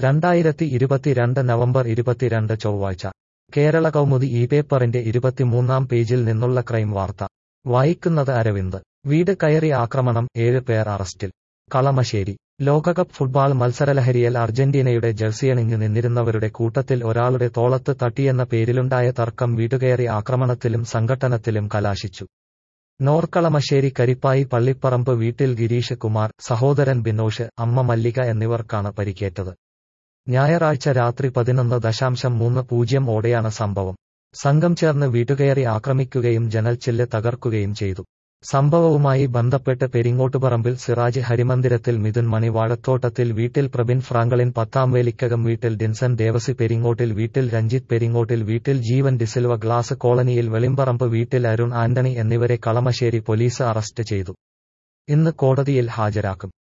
രണ്ടായിരത്തി ഇരുപത്തിരണ്ട് നവംബർ ഇരുപത്തിരണ്ട് ചൊവ്വാഴ്ച കേരള കൗമുദി ഈ പേപ്പറിന്റെ ഇരുപത്തിമൂന്നാം പേജിൽ നിന്നുള്ള ക്രൈം വാർത്ത വായിക്കുന്നത് അരവിന്ദ് വീട് കയറി ആക്രമണം ഏഴ് പേർ അറസ്റ്റിൽ കളമശ്ശേരി ലോകകപ്പ് ഫുട്ബോൾ മത്സരലഹരിയിൽ അർജന്റീനയുടെ ജഴ്സിയണിഞ്ഞു നിന്നിരുന്നവരുടെ കൂട്ടത്തിൽ ഒരാളുടെ തോളത്ത് തട്ടിയെന്ന പേരിലുണ്ടായ തർക്കം വീടുകയറി ആക്രമണത്തിലും സംഘട്ടനത്തിലും കലാശിച്ചു നോർക്കളമശ്ശേരി കരിപ്പായി പള്ളിപ്പറമ്പ് വീട്ടിൽ ഗിരീഷ് കുമാർ സഹോദരൻ ബിനോഷ് അമ്മ മല്ലിക എന്നിവർക്കാണ് പരിക്കേറ്റത് ഞായറാഴ്ച രാത്രി പതിനൊന്ന് ദശാംശം മൂന്ന് പൂജ്യം ഓടെയാണ് സംഭവം സംഘം ചേർന്ന് വീട്ടുകയറി ആക്രമിക്കുകയും ജനൽച്ചില്ല് തകർക്കുകയും ചെയ്തു സംഭവവുമായി ബന്ധപ്പെട്ട് പെരിങ്ങോട്ടുപറമ്പിൽ സിറാജ് ഹരിമന്ദിരത്തിൽ മിഥുൻ മണി വാഴത്തോട്ടത്തിൽ വീട്ടിൽ പ്രബിൻ ഫ്രാങ്കളിൻ പത്താം വേലിക്കകം വീട്ടിൽ ഡിൻസൺ ദേവസി പെരിങ്ങോട്ടിൽ വീട്ടിൽ രഞ്ജിത്ത് പെരിങ്ങോട്ടിൽ വീട്ടിൽ ജീവൻ ഡിസിൽവ ഗ്ലാസ് കോളനിയിൽ വെളിമ്പറമ്പ് വീട്ടിൽ അരുൺ ആന്റണി എന്നിവരെ കളമശ്ശേരി പോലീസ് അറസ്റ്റ് ചെയ്തു ഇന്ന് കോടതിയിൽ ഹാജരാക്കും